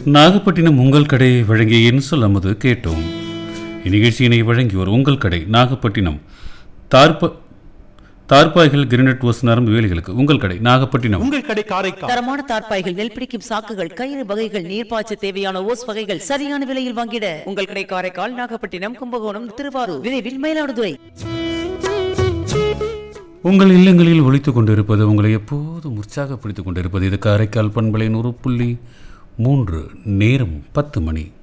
நாகப்பட்டினம் உங்கள் கடை வழங்கிய இன்சொல் அமுது கேட்டோம் இந்நிகழ்ச்சியினை வழங்கியோர் உங்கள் கடை நாகப்பட்டினம் தார்ப தார்பாய்கள் கிரினட் ஓஸ் நரம்பு வேலிகளுக்கு உங்கள் கடை நாகப்பட்டினம் உங்கள் கடை காரைக்கால் தரமான தார்ப்பாய்கள் நெல் பிடிக்கும் சாக்குகள் கயிறு வகைகள் நீர்ப்பாய்ச்ச தேவையான ஓஸ் வகைகள் சரியான விலையில் வாங்கிட உங்கள் கடை காரைக்கால் நாகப்பட்டினம் கும்பகோணம் திருவாரூர் விரைவில் மயிலாடுதுறை உங்கள் இல்லங்களில் ஒழித்துக் கொண்டிருப்பது உங்களை எப்போதும் உற்சாகப்படுத்திக் கொண்டிருப்பது இது காரைக்கால் பண்பலை நூறு புள்ளி மூன்று நேரம் பத்து மணி